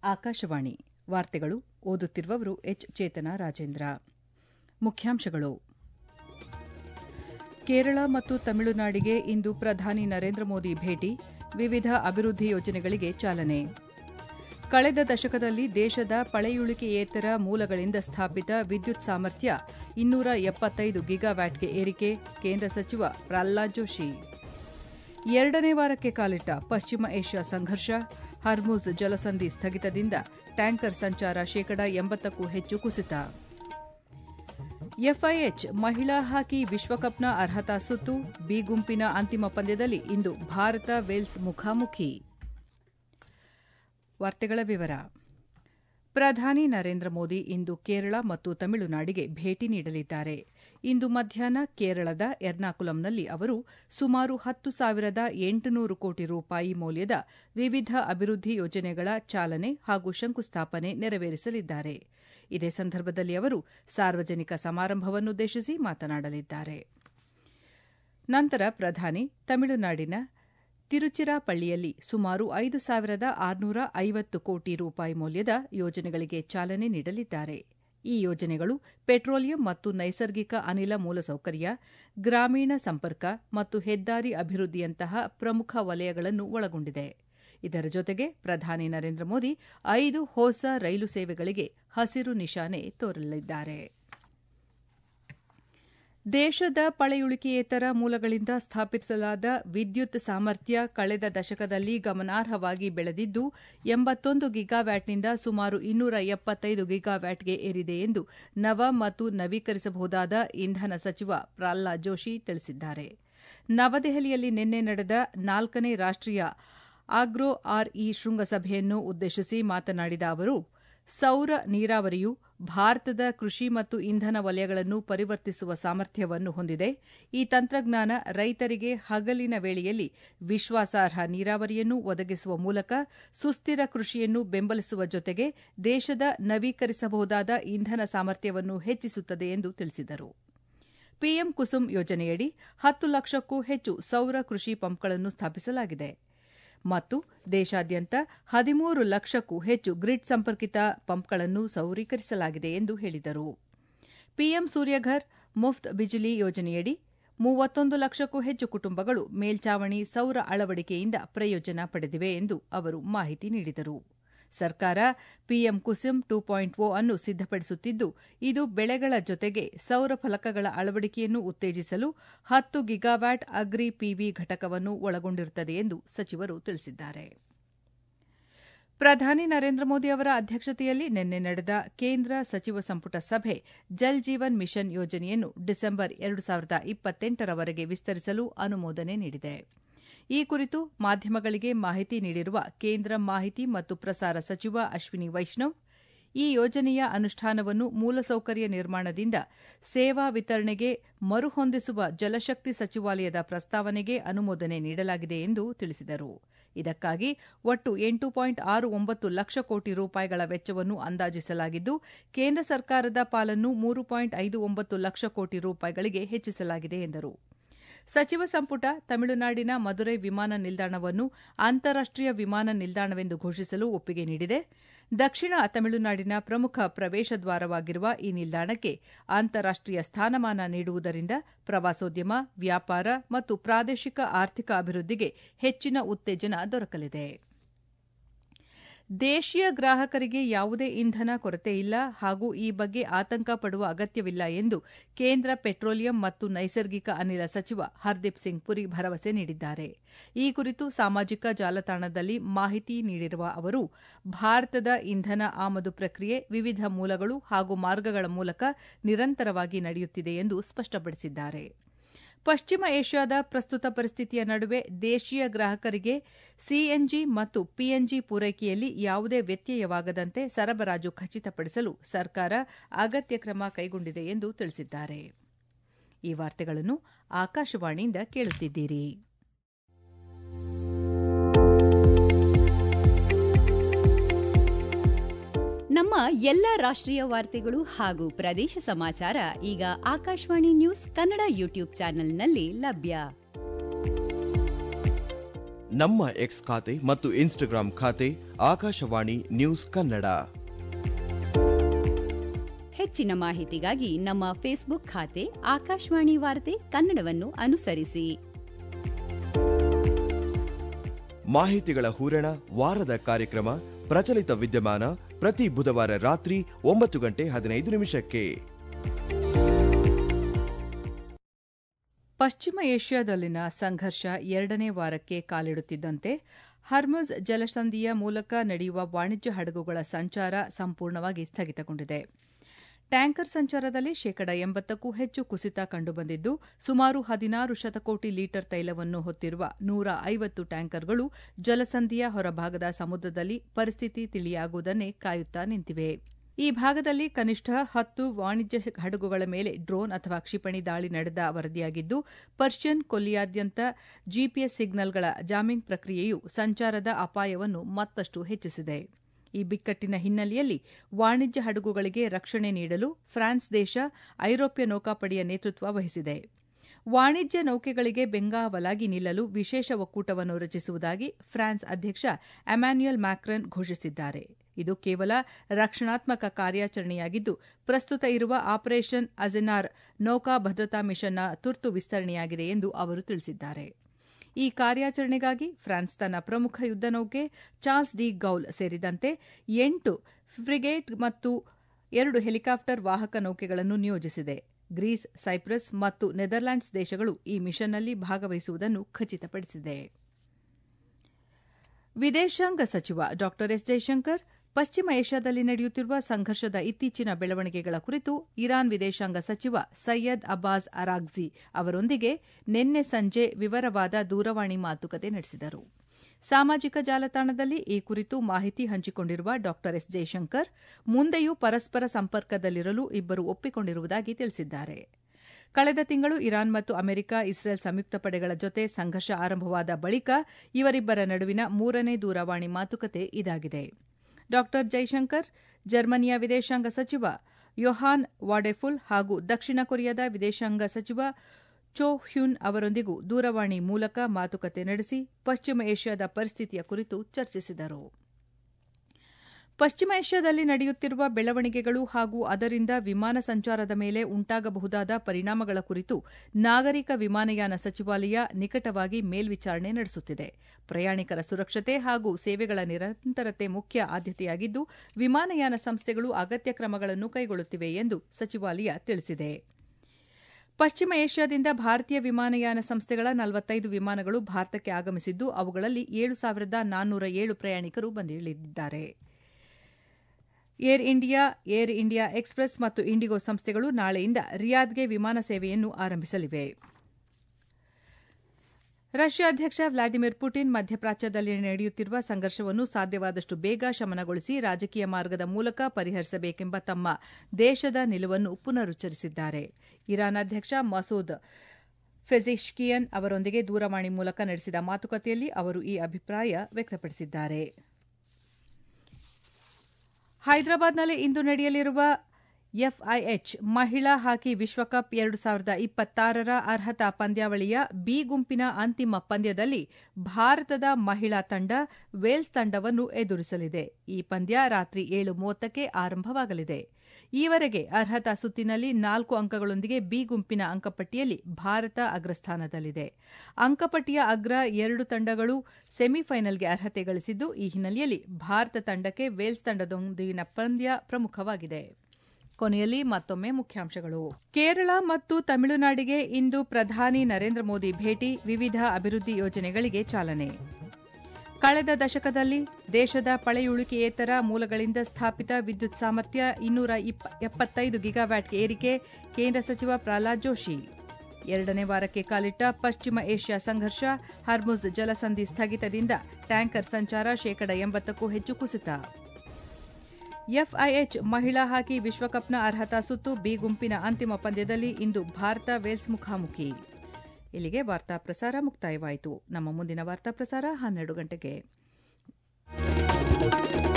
ಆಕಾಶವಾಣಿ ವಾರ್ತೆಗಳು ಓದುತ್ತಿರುವವರು ಎಚ್ ಚೇತನ ರಾಜೇಂದ್ರ ಮುಖ್ಯಾಂಶಗಳು ಕೇರಳ ಮತ್ತು ತಮಿಳುನಾಡಿಗೆ ಇಂದು ಪ್ರಧಾನಿ ನರೇಂದ್ರ ಮೋದಿ ಭೇಟಿ ವಿವಿಧ ಅಭಿವೃದ್ಧಿ ಯೋಜನೆಗಳಿಗೆ ಚಾಲನೆ ಕಳೆದ ದಶಕದಲ್ಲಿ ದೇಶದ ಪಳೆಯುಳಿಕೆಯೇತರ ಮೂಲಗಳಿಂದ ಸ್ಥಾಪಿತ ವಿದ್ಯುತ್ ಸಾಮರ್ಥ್ಯ ಇನ್ನೂರ ಎಪ್ಪತ್ತೈದು ಗಿಗಾವ್ಯಾಟ್ಗೆ ಏರಿಕೆ ಕೇಂದ್ರ ಸಚಿವ ಪ್ರಹ್ಲಾದ್ ಜೋಶಿ ಎರಡನೇ ವಾರಕ್ಕೆ ಕಾಲಿಟ್ಟ ಪಶ್ಚಿಮ ಏಷ್ಯಾ ಸಂಘರ್ಷ ಹರ್ಮುಜ್ ಜಲಸಂಧಿ ಸ್ಥಗಿತದಿಂದ ಟ್ಯಾಂಕರ್ ಸಂಚಾರ ಶೇಕಡ ಎಂಬತ್ತಕ್ಕೂ ಹೆಚ್ಚು ಕುಸಿತ ಎಫ್ಐಎಚ್ ಮಹಿಳಾ ಹಾಕಿ ವಿಶ್ವಕಪ್ನ ಅರ್ಹತಾ ಸುತ್ತು ಬಿ ಗುಂಪಿನ ಅಂತಿಮ ಪಂದ್ಯದಲ್ಲಿ ಇಂದು ಭಾರತ ವೇಲ್ಸ್ ಮುಖಾಮುಖಿ ವಾರ್ತೆಗಳ ವಿವರ ಪ್ರಧಾನಿ ನರೇಂದ್ರ ಮೋದಿ ಇಂದು ಕೇರಳ ಮತ್ತು ತಮಿಳುನಾಡಿಗೆ ಭೇಟಿ ನೀಡಲಿದ್ದಾರೆ ಇಂದು ಮಧ್ಯಾಹ್ನ ಕೇರಳದ ಎರ್ನಾಕುಲಂನಲ್ಲಿ ಅವರು ಸುಮಾರು ಹತ್ತು ಸಾವಿರದ ಎಂಟುನೂರು ಕೋಟಿ ರೂಪಾಯಿ ಮೌಲ್ಯದ ವಿವಿಧ ಅಭಿವೃದ್ಧಿ ಯೋಜನೆಗಳ ಚಾಲನೆ ಹಾಗೂ ಶಂಕುಸ್ಥಾಪನೆ ನೆರವೇರಿಸಲಿದ್ದಾರೆ ಇದೇ ಸಂದರ್ಭದಲ್ಲಿ ಅವರು ಸಾರ್ವಜನಿಕ ಸಮಾರಂಭವನ್ನುದ್ದೇಶಿಸಿ ಮಾತನಾಡಲಿದ್ದಾರೆ ನಂತರ ಪ್ರಧಾನಿ ತಮಿಳುನಾಡಿನ ತಿರುಚಿರಾಪಳ್ಳಿಯಲ್ಲಿ ಸುಮಾರು ಐದು ಸಾವಿರದ ಆರುನೂರ ಐವತ್ತು ಕೋಟಿ ರೂಪಾಯಿ ಮೌಲ್ಯದ ಯೋಜನೆಗಳಿಗೆ ಚಾಲನೆ ನೀಡಲಿದ್ದಾರೆ ಈ ಯೋಜನೆಗಳು ಪೆಟ್ರೋಲಿಯಂ ಮತ್ತು ನೈಸರ್ಗಿಕ ಅನಿಲ ಮೂಲಸೌಕರ್ಯ ಗ್ರಾಮೀಣ ಸಂಪರ್ಕ ಮತ್ತು ಹೆದ್ದಾರಿ ಅಭಿವೃದ್ಧಿಯಂತಹ ಪ್ರಮುಖ ವಲಯಗಳನ್ನು ಒಳಗೊಂಡಿದೆ ಇದರ ಜೊತೆಗೆ ಪ್ರಧಾನಿ ನರೇಂದ್ರ ಮೋದಿ ಐದು ಹೊಸ ರೈಲು ಸೇವೆಗಳಿಗೆ ಹಸಿರು ನಿಶಾನೆ ತೋರಲಿದ್ದಾರೆ ದೇಶದ ಪಳೆಯುಳಿಕೆಯೇತರ ಮೂಲಗಳಿಂದ ಸ್ಥಾಪಿಸಲಾದ ವಿದ್ಯುತ್ ಸಾಮರ್ಥ್ಯ ಕಳೆದ ದಶಕದಲ್ಲಿ ಗಮನಾರ್ಹವಾಗಿ ಬೆಳೆದಿದ್ದು ಎಂಬತ್ತೊಂದು ಗಿಗಾವ್ಯಾಟ್ನಿಂದ ಸುಮಾರು ಇನ್ನೂರ ಎಪ್ಪತ್ತೈದು ಗಿಗಾವ್ಯಾಟ್ಗೆ ಏರಿದೆ ಎಂದು ನವ ಮತ್ತು ನವೀಕರಿಸಬಹುದಾದ ಇಂಧನ ಸಚಿವ ಪ್ರಹ್ಲಾದ್ ಜೋಶಿ ತಿಳಿಸಿದ್ದಾರೆ ನವದೆಹಲಿಯಲ್ಲಿ ನಿನ್ನೆ ನಡೆದ ನಾಲ್ಕನೇ ರಾಷ್ಟೀಯ ಆಗ್ರೋ ಆರ್ಇ ಶೃಂಗಸಭೆಯನ್ನು ಉದ್ದೇಶಿಸಿ ಮಾತನಾಡಿದ ಅವರು ಸೌರ ನೀರಾವರಿಯು ಭಾರತದ ಕೃಷಿ ಮತ್ತು ಇಂಧನ ವಲಯಗಳನ್ನು ಪರಿವರ್ತಿಸುವ ಸಾಮರ್ಥ್ಯವನ್ನು ಹೊಂದಿದೆ ಈ ತಂತ್ರಜ್ಞಾನ ರೈತರಿಗೆ ಹಗಲಿನ ವೇಳೆಯಲ್ಲಿ ವಿಶ್ವಾಸಾರ್ಹ ನೀರಾವರಿಯನ್ನು ಒದಗಿಸುವ ಮೂಲಕ ಸುಸ್ಥಿರ ಕೃಷಿಯನ್ನು ಬೆಂಬಲಿಸುವ ಜೊತೆಗೆ ದೇಶದ ನವೀಕರಿಸಬಹುದಾದ ಇಂಧನ ಸಾಮರ್ಥ್ಯವನ್ನು ಹೆಚ್ಚಿಸುತ್ತದೆ ಎಂದು ತಿಳಿಸಿದರು ಪಿಎಂ ಕುಸುಮ್ ಯೋಜನೆಯಡಿ ಹತ್ತು ಲಕ್ಷಕ್ಕೂ ಹೆಚ್ಚು ಸೌರ ಕೃಷಿ ಪಂಪ್ಗಳನ್ನು ಸ್ಥಾಪಿಸಲಾಗಿದೆ ಮತ್ತು ದೇಶಾದ್ಯಂತ ಹದಿಮೂರು ಲಕ್ಷಕ್ಕೂ ಹೆಚ್ಚು ಗ್ರಿಡ್ ಸಂಪರ್ಕಿತ ಪಂಪ್ಗಳನ್ನು ಸೌರೀಕರಿಸಲಾಗಿದೆ ಎಂದು ಹೇಳಿದರು ಪಿಎಂ ಸೂರ್ಯಘರ್ ಮುಫ್ತ್ ಬಿಜಿಲಿ ಯೋಜನೆಯಡಿ ಮೂವತ್ತೊಂದು ಲಕ್ಷಕ್ಕೂ ಹೆಚ್ಚು ಕುಟುಂಬಗಳು ಮೇಲ್ಚಾವಣಿ ಸೌರ ಅಳವಡಿಕೆಯಿಂದ ಪ್ರಯೋಜನ ಪಡೆದಿವೆ ಎಂದು ಅವರು ಮಾಹಿತಿ ನೀಡಿದರು ಸರ್ಕಾರ PM Kusum two point O ಅನ್ನು ಸಿದ್ದಪಡಿಸುತ್ತಿದ್ದು ಇದು ಬೆಳೆಗಳ ಜೊತೆಗೆ ಸೌರ ಫಲಕಗಳ ಅಳವಡಿಕೆಯನ್ನು ಉತ್ತೇಜಿಸಲು ಹತ್ತು ಗಿಗಾವ್ಯಾಟ್ ಅಗ್ರಿ ಪಿವಿ ಘಟಕವನ್ನು ಒಳಗೊಂಡಿರುತ್ತದೆ ಎಂದು ಸಚಿವರು ತಿಳಿಸಿದ್ದಾರೆ ಪ್ರಧಾನಿ ನರೇಂದ್ರ ಮೋದಿ ಅವರ ಅಧ್ಯಕ್ಷತೆಯಲ್ಲಿ ನಿನ್ನೆ ನಡೆದ ಕೇಂದ್ರ ಸಚಿವ ಸಂಪುಟ ಸಭೆ ಜಲ್ ಜೀವನ್ ಮಿಷನ್ ಯೋಜನೆಯನ್ನು ಡಿಸೆಂಬರ್ ಎರಡು ಸಾವಿರದ ಇಪ್ಪತ್ತೆಂಟರವರೆಗೆ ವಿಸ್ತರಿಸಲು ಅನುಮೋದನೆ ನೀಡಿದೆ ಈ ಕುರಿತು ಮಾಧ್ಯಮಗಳಿಗೆ ಮಾಹಿತಿ ನೀಡಿರುವ ಕೇಂದ್ರ ಮಾಹಿತಿ ಮತ್ತು ಪ್ರಸಾರ ಸಚಿವ ಅಶ್ವಿನಿ ವೈಷ್ಣವ್ ಈ ಯೋಜನೆಯ ಅನುಷ್ಠಾನವನ್ನು ಮೂಲಸೌಕರ್ಯ ನಿರ್ಮಾಣದಿಂದ ಸೇವಾ ವಿತರಣೆಗೆ ಮರುಹೊಂದಿಸುವ ಜಲಶಕ್ತಿ ಸಚಿವಾಲಯದ ಪ್ರಸ್ತಾವನೆಗೆ ಅನುಮೋದನೆ ನೀಡಲಾಗಿದೆ ಎಂದು ತಿಳಿಸಿದರು ಇದಕ್ಕಾಗಿ ಒಟ್ಟು ಎಂಟು ಪಾಯಿಂಟ್ ಆರು ಒಂಬತ್ತು ಲಕ್ಷ ಕೋಟಿ ರೂಪಾಯಿಗಳ ವೆಚ್ಚವನ್ನು ಅಂದಾಜಿಸಲಾಗಿದ್ದು ಕೇಂದ್ರ ಸರ್ಕಾರದ ಪಾಲನ್ನು ಮೂರು ಪಾಯಿಂಟ್ ಐದು ಒಂಬತ್ತು ಲಕ್ಷ ಕೋಟಿ ರೂಪಾಯಿಗಳಿಗೆ ಹೆಚ್ಚಿಸಲಾಗಿದೆ ಎಂದರು ಸಚಿವ ಸಂಪುಟ ತಮಿಳುನಾಡಿನ ಮದುರೈ ವಿಮಾನ ನಿಲ್ದಾಣವನ್ನು ಅಂತಾರಾಷ್ಟೀಯ ವಿಮಾನ ನಿಲ್ದಾಣವೆಂದು ಘೋಷಿಸಲು ಒಪ್ಪಿಗೆ ನೀಡಿದೆ ದಕ್ಷಿಣ ತಮಿಳುನಾಡಿನ ಪ್ರಮುಖ ಪ್ರವೇಶ ದ್ವಾರವಾಗಿರುವ ಈ ನಿಲ್ದಾಣಕ್ಕೆ ಅಂತಾರಾಷ್ಟೀಯ ಸ್ಥಾನಮಾನ ನೀಡುವುದರಿಂದ ಪ್ರವಾಸೋದ್ಯಮ ವ್ಯಾಪಾರ ಮತ್ತು ಪ್ರಾದೇಶಿಕ ಆರ್ಥಿಕ ಅಭಿವೃದ್ಧಿಗೆ ಹೆಚ್ಚಿನ ಉತ್ತೇಜನ ದೊರಕಲಿದೆ ದೇಶೀಯ ಗ್ರಾಹಕರಿಗೆ ಯಾವುದೇ ಇಂಧನ ಕೊರತೆ ಇಲ್ಲ ಹಾಗೂ ಈ ಬಗ್ಗೆ ಆತಂಕ ಪಡುವ ಅಗತ್ಯವಿಲ್ಲ ಎಂದು ಕೇಂದ್ರ ಪೆಟ್ರೋಲಿಯಂ ಮತ್ತು ನೈಸರ್ಗಿಕ ಅನಿಲ ಸಚಿವ ಹರ್ದೀಪ್ ಸಿಂಗ್ ಪುರಿ ಭರವಸೆ ನೀಡಿದ್ದಾರೆ ಈ ಕುರಿತು ಸಾಮಾಜಿಕ ಜಾಲತಾಣದಲ್ಲಿ ಮಾಹಿತಿ ನೀಡಿರುವ ಅವರು ಭಾರತದ ಇಂಧನ ಆಮದು ಪ್ರಕ್ರಿಯೆ ವಿವಿಧ ಮೂಲಗಳು ಹಾಗೂ ಮಾರ್ಗಗಳ ಮೂಲಕ ನಿರಂತರವಾಗಿ ನಡೆಯುತ್ತಿದೆ ಎಂದು ಸ್ಪಷ್ಟಪಡಿಸಿದ್ದಾರೆ ಪಶ್ಚಿಮ ಏಷ್ಯಾದ ಪ್ರಸ್ತುತ ಪರಿಸ್ಥಿತಿಯ ನಡುವೆ ದೇಶೀಯ ಗ್ರಾಹಕರಿಗೆ ಸಿಎನ್ಜಿ ಮತ್ತು ಪಿಎನ್ಜಿ ಪೂರೈಕೆಯಲ್ಲಿ ಯಾವುದೇ ವ್ಯತ್ಯಯವಾಗದಂತೆ ಸರಬರಾಜು ಖಚಿತಪಡಿಸಲು ಸರ್ಕಾರ ಅಗತ್ಯ ಕ್ರಮ ಕೈಗೊಂಡಿದೆ ಎಂದು ತಿಳಿಸಿದ್ದಾರೆ ಈ ವಾರ್ತೆಗಳನ್ನು ಆಕಾಶವಾಣಿಯಿಂದ ಕೇಳುತ್ತಿದ್ದೀರಿ ನಮ್ಮ ಎಲ್ಲ ರಾಷ್ಟ್ರೀಯ ವಾರ್ತೆಗಳು ಹಾಗೂ ಪ್ರದೇಶ ಸಮಾಚಾರ ಈಗ ಆಕಾಶವಾಣಿ ನ್ಯೂಸ್ ಕನ್ನಡ ಯೂಟ್ಯೂಬ್ ಚಾನೆಲ್ನಲ್ಲಿ ಲಭ್ಯ ನಮ್ಮ ಎಕ್ಸ್ ಖಾತೆ ಮತ್ತು ಇನ್ಸ್ಟಾಗ್ರಾಂ ಖಾತೆ ಆಕಾಶವಾಣಿ ನ್ಯೂಸ್ ಕನ್ನಡ ಹೆಚ್ಚಿನ ಮಾಹಿತಿಗಾಗಿ ನಮ್ಮ ಫೇಸ್ಬುಕ್ ಖಾತೆ ಆಕಾಶವಾಣಿ ವಾರ್ತೆ ಕನ್ನಡವನ್ನು ಅನುಸರಿಸಿ ಮಾಹಿತಿಗಳ ಹೂರಣ ವಾರದ ಕಾರ್ಯಕ್ರಮ ಪ್ರಚಲಿತ ವಿದ್ಯಮಾನ ಪ್ರತಿ ಬುಧವಾರ ರಾತ್ರಿ ಒಂಬತ್ತು ಗಂಟೆ ಹದಿನೈದು ನಿಮಿಷಕ್ಕೆ ಪಶ್ಚಿಮ ಏಷ್ಯಾದಲ್ಲಿನ ಸಂಘರ್ಷ ಎರಡನೇ ವಾರಕ್ಕೆ ಕಾಲಿಡುತ್ತಿದ್ದಂತೆ ಹರ್ಮುಜ್ ಜಲಸಂಧಿಯ ಮೂಲಕ ನಡೆಯುವ ವಾಣಿಜ್ಯ ಹಡಗುಗಳ ಸಂಚಾರ ಸಂಪೂರ್ಣವಾಗಿ ಸ್ಥಗಿತಗೊಂಡಿದೆ ಟ್ಯಾಂಕರ್ ಸಂಚಾರದಲ್ಲಿ ಶೇಕಡ ಎಂಬತ್ತಕ್ಕೂ ಹೆಚ್ಚು ಕುಸಿತ ಕಂಡುಬಂದಿದ್ದು ಸುಮಾರು ಹದಿನಾರು ಶತಕೋಟಿ ಲೀಟರ್ ತೈಲವನ್ನು ಹೊತ್ತಿರುವ ನೂರ ಐವತ್ತು ಟ್ಯಾಂಕರ್ಗಳು ಜಲಸಂಧಿಯ ಹೊರಭಾಗದ ಸಮುದ್ರದಲ್ಲಿ ಪರಿಸ್ಥಿತಿ ತಿಳಿಯಾಗುವುದನ್ನೇ ಕಾಯುತ್ತಾ ನಿಂತಿವೆ ಈ ಭಾಗದಲ್ಲಿ ಕನಿಷ್ಠ ಹತ್ತು ವಾಣಿಜ್ಯ ಹಡಗುಗಳ ಮೇಲೆ ಡ್ರೋನ್ ಅಥವಾ ಕ್ಷಿಪಣಿ ದಾಳಿ ನಡೆದ ವರದಿಯಾಗಿದ್ದು ಪರ್ಷಿಯನ್ ಕೊಲ್ಲಿಯಾದ್ಯಂತ ಜಿಪಿಎಸ್ ಸಿಗ್ನಲ್ಗಳ ಜಾಮಿಂಗ್ ಪ್ರಕ್ರಿಯೆಯು ಸಂಚಾರದ ಅಪಾಯವನ್ನು ಮತ್ತಷ್ಟು ಹೆಚ್ಚಿಸಿದೆ ಈ ಬಿಕ್ಕಟ್ಟಿನ ಹಿನ್ನೆಲೆಯಲ್ಲಿ ವಾಣಿಜ್ಯ ಹಡಗುಗಳಿಗೆ ರಕ್ಷಣೆ ನೀಡಲು ಫ್ರಾನ್ಸ್ ದೇಶ ಐರೋಪ್ಯ ನೌಕಾಪಡೆಯ ನೇತೃತ್ವ ವಹಿಸಿದೆ ವಾಣಿಜ್ಯ ನೌಕೆಗಳಿಗೆ ಬೆಂಗಾವಲಾಗಿ ನಿಲ್ಲಲು ವಿಶೇಷ ಒಕ್ಕೂಟವನ್ನು ರಚಿಸುವುದಾಗಿ ಫ್ರಾನ್ಸ್ ಅಧ್ಯಕ್ಷ ಅಮ್ಯಾನ್ಯುಯಲ್ ಮ್ಯಾಕ್ರನ್ ಘೋಷಿಸಿದ್ದಾರೆ ಇದು ಕೇವಲ ರಕ್ಷಣಾತ್ಮಕ ಕಾರ್ಯಾಚರಣೆಯಾಗಿದ್ದು ಪ್ರಸ್ತುತ ಇರುವ ಆಪರೇಷನ್ ಅಜೆನಾರ್ ನೌಕಾ ಭದ್ರತಾ ಮಿಷನ್ನ ತುರ್ತು ವಿಸ್ತರಣೆಯಾಗಿದೆ ಎಂದು ಅವರು ತಿಳಿಸಿದ್ದಾರೆ ಈ ಕಾರ್ಯಾಚರಣೆಗಾಗಿ ಫ್ರಾನ್ಸ್ ತನ್ನ ಪ್ರಮುಖ ಯುದ್ದ ನೌಕೆ ಚಾರ್ಲ್ಸ್ ಡಿ ಗೌಲ್ ಸೇರಿದಂತೆ ಎಂಟು ಫ್ರಿಗೇಟ್ ಮತ್ತು ಎರಡು ಹೆಲಿಕಾಪ್ಟರ್ ವಾಹಕ ನೌಕೆಗಳನ್ನು ನಿಯೋಜಿಸಿದೆ ಗ್ರೀಸ್ ಸೈಪ್ರಸ್ ಮತ್ತು ನೆದರ್ಲ್ಯಾಂಡ್ಸ್ ದೇಶಗಳು ಈ ಮಿಷನ್ನಲ್ಲಿ ಭಾಗವಹಿಸುವುದನ್ನು ಖಚಿತಪಡಿಸಿದೆ ವಿದೇಶಾಂಗ ಸಚಿವ ಡಾ ಎಸ್ ಜೈಶಂಕರ್ ಪಶ್ಚಿಮ ಏಷ್ಯಾದಲ್ಲಿ ನಡೆಯುತ್ತಿರುವ ಸಂಘರ್ಷದ ಇತ್ತೀಚಿನ ಬೆಳವಣಿಗೆಗಳ ಕುರಿತು ಇರಾನ್ ವಿದೇಶಾಂಗ ಸಚಿವ ಸೈಯದ್ ಅಬ್ಬಾಸ್ ಅರಾಗ್ಜಿ ಅವರೊಂದಿಗೆ ನಿನ್ನೆ ಸಂಜೆ ವಿವರವಾದ ದೂರವಾಣಿ ಮಾತುಕತೆ ನಡೆಸಿದರು ಸಾಮಾಜಿಕ ಜಾಲತಾಣದಲ್ಲಿ ಈ ಕುರಿತು ಮಾಹಿತಿ ಹಂಚಿಕೊಂಡಿರುವ ಡಾ ಎಸ್ ಜೈಶಂಕರ್ ಮುಂದೆಯೂ ಪರಸ್ಪರ ಸಂಪರ್ಕದಲ್ಲಿರಲು ಇಬ್ಬರು ಒಪ್ಪಿಕೊಂಡಿರುವುದಾಗಿ ತಿಳಿಸಿದ್ದಾರೆ ಕಳೆದ ತಿಂಗಳು ಇರಾನ್ ಮತ್ತು ಅಮೆರಿಕ ಇಸ್ರೇಲ್ ಸಂಯುಕ್ತ ಪಡೆಗಳ ಜೊತೆ ಸಂಘರ್ಷ ಆರಂಭವಾದ ಬಳಿಕ ಇವರಿಬ್ಬರ ನಡುವಿನ ಮೂರನೇ ದೂರವಾಣಿ ಮಾತುಕತೆ ಇದಾಗಿದೆ ಡಾ ಜೈಶಂಕರ್ ಜರ್ಮನಿಯ ವಿದೇಶಾಂಗ ಸಚಿವ ಯೊಹಾನ್ ವಾಡೆಫುಲ್ ಹಾಗೂ ದಕ್ಷಿಣ ಕೊರಿಯಾದ ವಿದೇಶಾಂಗ ಸಚಿವ ಚೋ ಹ್ಯುನ್ ಅವರೊಂದಿಗೂ ದೂರವಾಣಿ ಮೂಲಕ ಮಾತುಕತೆ ನಡೆಸಿ ಪಶ್ಚಿಮ ಏಷ್ಯಾದ ಪರಿಸ್ಥಿತಿಯ ಕುರಿತು ಚರ್ಚಿಸಿದರು ಪಶ್ಚಿಮ ಏಷ್ಯಾದಲ್ಲಿ ನಡೆಯುತ್ತಿರುವ ಬೆಳವಣಿಗೆಗಳು ಹಾಗೂ ಅದರಿಂದ ವಿಮಾನ ಸಂಚಾರದ ಮೇಲೆ ಉಂಟಾಗಬಹುದಾದ ಪರಿಣಾಮಗಳ ಕುರಿತು ನಾಗರಿಕ ವಿಮಾನಯಾನ ಸಚಿವಾಲಯ ನಿಕಟವಾಗಿ ಮೇಲ್ವಿಚಾರಣೆ ನಡೆಸುತ್ತಿದೆ ಪ್ರಯಾಣಿಕರ ಸುರಕ್ಷತೆ ಹಾಗೂ ಸೇವೆಗಳ ನಿರಂತರತೆ ಮುಖ್ಯ ಆದ್ಯತೆಯಾಗಿದ್ದು ವಿಮಾನಯಾನ ಸಂಸ್ಥೆಗಳು ಅಗತ್ಯ ಕ್ರಮಗಳನ್ನು ಕೈಗೊಳ್ಳುತ್ತಿವೆ ಎಂದು ಸಚಿವಾಲಯ ತಿಳಿಸಿದೆ ಪಶ್ಚಿಮ ಏಷ್ಯಾದಿಂದ ಭಾರತೀಯ ವಿಮಾನಯಾನ ಸಂಸ್ಥೆಗಳ ನಲವತ್ತೈದು ವಿಮಾನಗಳು ಭಾರತಕ್ಕೆ ಆಗಮಿಸಿದ್ದು ಅವುಗಳಲ್ಲಿ ಏಳು ಸಾವಿರದ ನಾನ್ನೂರ ಏಳು ಪ್ರಯಾಣಿಕರು ಬಂದಿಳಿದಿದ್ದಾರೆ Air India Air India Express ಮತ್ತು ಇಂಡಿಗೋ ಸಂಸ್ಥೆಗಳು ನಾಳೆಯಿಂದ ರಿಯಾದ್ಗೆ ವಿಮಾನ ಸೇವೆಯನ್ನು ಆರಂಭಿಸಲಿವೆ ರಷ್ಯಾ ಅಧ್ಯಕ್ಷ ವ್ಲಾಡಿಮಿರ್ ಪುಟಿನ್ ಮಧ್ಯಪ್ರಾಚ್ಯದಲ್ಲಿ ನಡೆಯುತ್ತಿರುವ ಸಂಘರ್ಷವನ್ನು ಸಾಧ್ಯವಾದಷ್ಟು ಬೇಗ ಶಮನಗೊಳಿಸಿ ರಾಜಕೀಯ ಮಾರ್ಗದ ಮೂಲಕ ಪರಿಹರಿಸಬೇಕೆಂಬ ತಮ್ಮ ದೇಶದ ನಿಲುವನ್ನು ಪುನರುಚ್ಚರಿಸಿದ್ದಾರೆ ಇರಾನ್ ಅಧ್ಯಕ್ಷ ಮಸೂದ್ ಫೆಜಿಶ್ಕಿಯನ್ ಅವರೊಂದಿಗೆ ದೂರವಾಣಿ ಮೂಲಕ ನಡೆಸಿದ ಮಾತುಕತೆಯಲ್ಲಿ ಅವರು ಈ ಅಭಿಪ್ರಾಯ ವ್ಯಕ್ತಪಡಿಸಿದ್ದಾರೆ ಹೈದರಾಬಾದ್ನಲ್ಲಿ ಇಂದು ನಡೆಯಲಿರುವ ಎಫ್ಐಎಚ್ ಮಹಿಳಾ ಹಾಕಿ ವಿಶ್ವಕಪ್ ಎರಡು ಸಾವಿರದ ಇಪ್ಪತ್ತಾರರ ಅರ್ಹತಾ ಪಂದ್ಯಾವಳಿಯ ಬಿ ಗುಂಪಿನ ಅಂತಿಮ ಪಂದ್ಯದಲ್ಲಿ ಭಾರತದ ಮಹಿಳಾ ತಂಡ ವೇಲ್ಸ್ ತಂಡವನ್ನು ಎದುರಿಸಲಿದೆ ಈ ಪಂದ್ಯ ರಾತ್ರಿ ಏಳು ಮೂವತ್ತಕ್ಕೆ ಆರಂಭವಾಗಲಿದೆ ಈವರೆಗೆ ಅರ್ಹತಾ ಸುತ್ತಿನಲ್ಲಿ ನಾಲ್ಕು ಅಂಕಗಳೊಂದಿಗೆ ಬಿ ಗುಂಪಿನ ಅಂಕಪಟ್ಟಿಯಲ್ಲಿ ಭಾರತ ಅಗ್ರಸ್ಥಾನದಲ್ಲಿದೆ ಅಂಕಪಟ್ಟಿಯ ಅಗ್ರ ಎರಡು ತಂಡಗಳು ಸೆಮಿಫೈನಲ್ಗೆ ಅರ್ಹತೆ ಗಳಿಸಿದ್ದು ಈ ಹಿನ್ನೆಲೆಯಲ್ಲಿ ಭಾರತ ತಂಡಕ್ಕೆ ವೇಲ್ಸ್ ತಂಡದೊಂದಿಗಿನ ಪಂದ್ಯ ಪ್ರಮುಖವಾಗಿದೆ ಕೊನೆಯಲ್ಲಿ ಮತ್ತೊಮ್ಮೆ ಮುಖ್ಯಾಂಶಗಳು ಕೇರಳ ಮತ್ತು ತಮಿಳುನಾಡಿಗೆ ಇಂದು ಪ್ರಧಾನಿ ನರೇಂದ್ರ ಮೋದಿ ಭೇಟಿ ವಿವಿಧ ಅಭಿವೃದ್ಧಿ ಯೋಜನೆಗಳಿಗೆ ಚಾಲನೆ ಕಳೆದ ದಶಕದಲ್ಲಿ ದೇಶದ ಪಳೆಯುಳಿಕೆಯೇತರ ಮೂಲಗಳಿಂದ ಸ್ಥಾಪಿತ ವಿದ್ಯುತ್ ಸಾಮರ್ಥ್ಯ ಇನ್ನೂರ ಎಪ್ಪತ್ತೈದು ಗಿಗಾವ್ಯಾಟ್ಗೆ ಏರಿಕೆ ಕೇಂದ್ರ ಸಚಿವ ಪ್ರಹ್ಲಾದ್ ಜೋಶಿ ಎರಡನೇ ವಾರಕ್ಕೆ ಕಾಲಿಟ್ಟ ಪಶ್ಚಿಮ ಏಷ್ಯಾ ಸಂಘರ್ಷ ಹರ್ಮುಜ್ ಜಲಸಂಧಿ ಸ್ಥಗಿತದಿಂದ ಟ್ಯಾಂಕರ್ ಸಂಚಾರ ಶೇಕಡ ಎಂಬತ್ತಕ್ಕೂ ಹೆಚ್ಚು ಕುಸಿತ ಎಫ್ಐಎಚ್ ಮಹಿಳಾ ಹಾಕಿ ವಿಶ್ವಕಪ್ನ ಅರ್ಹತಾ ಸುತ್ತು ಬಿ ಗುಂಪಿನ ಅಂತಿಮ ಪಂದ್ಯದಲ್ಲಿ ಇಂದು ಭಾರತ ವೇಲ್ಸ್ ಮುಖಾಮುಖಿ ಇಲ್ಲಿಗೆ ವಾರ್ತಾ ಪ್ರಸಾರ ಮುಕ್ತಾಯವಾಯಿತು ನಮ್ಮ ಮುಂದಿನ ವಾರ್ತಾ ಪ್ರಸಾರ ಹನ್ನೆರಡು ಗಂಟೆಗೆ